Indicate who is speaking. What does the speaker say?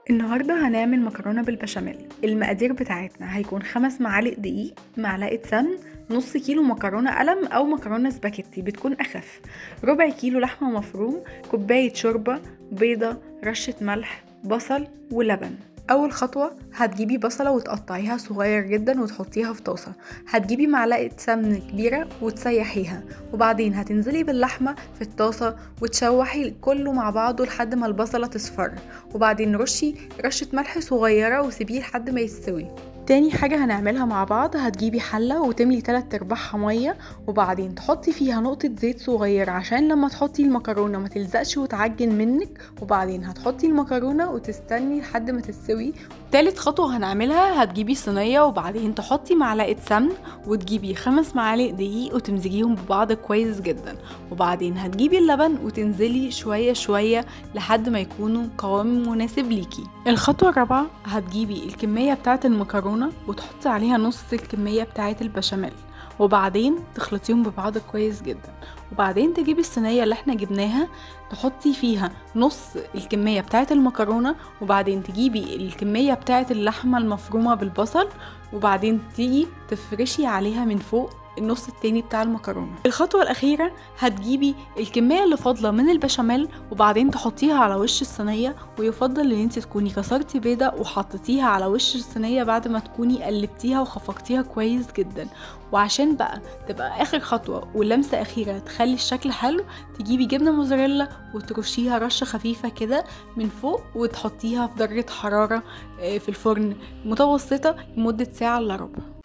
Speaker 1: النهاردة هنعمل مكرونة بالبشاميل المقادير بتاعتنا هيكون خمس معالق دقيق معلقة سمن نص كيلو مكرونة قلم أو مكرونة سباكيتي بتكون أخف ربع كيلو لحمة مفروم كوباية شوربة بيضة رشة ملح بصل ولبن اول خطوه هتجيبي بصله وتقطعيها صغير جدا وتحطيها في طاسه هتجيبي معلقه سمن كبيره وتسيحيها وبعدين هتنزلي باللحمه في الطاسه وتشوحي كله مع بعضه لحد ما البصله تصفر وبعدين رشي رشه ملح صغيره وسيبيه لحد ما يستوي تاني حاجة هنعملها مع بعض هتجيبي حلة وتملي تلات ارباعها مية وبعدين تحطي فيها نقطة زيت صغير عشان لما تحطي المكرونة ما تلزقش وتعجن منك وبعدين هتحطي المكرونة وتستني لحد ما تستوي تالت خطوة هنعملها هتجيبي صينية وبعدين تحطي معلقة سمن وتجيبي خمس معالق دقيق وتمزجيهم ببعض كويس جدا وبعدين هتجيبي اللبن وتنزلي شوية شوية لحد ما يكونوا قوام مناسب ليكي الخطوة الرابعة هتجيبي الكمية بتاعة المكرونة وتحطي عليها نص الكمية بتاعة البشاميل وبعدين تخلطيهم ببعض كويس جدا وبعدين تجيبي الصينية اللي احنا جبناها تحطي فيها نص الكمية بتاعة المكرونة وبعدين تجيبي الكمية بتاعة اللحمة المفرومة بالبصل وبعدين تيجي تفرشي عليها من فوق النص التاني بتاع المكرونه الخطوه الاخيره هتجيبي الكميه اللي فاضله من البشاميل وبعدين تحطيها على وش الصينيه ويفضل ان انت تكوني كسرتي بيضه وحطيتيها على وش الصينيه بعد ما تكوني قلبتيها وخفقتيها كويس جدا وعشان بقى تبقى اخر خطوه ولمسه اخيره تخلي الشكل حلو تجيبي جبنه موزاريلا وترشيها رشه خفيفه كده من فوق وتحطيها في درجه حراره في الفرن متوسطه لمده ساعه الا ربع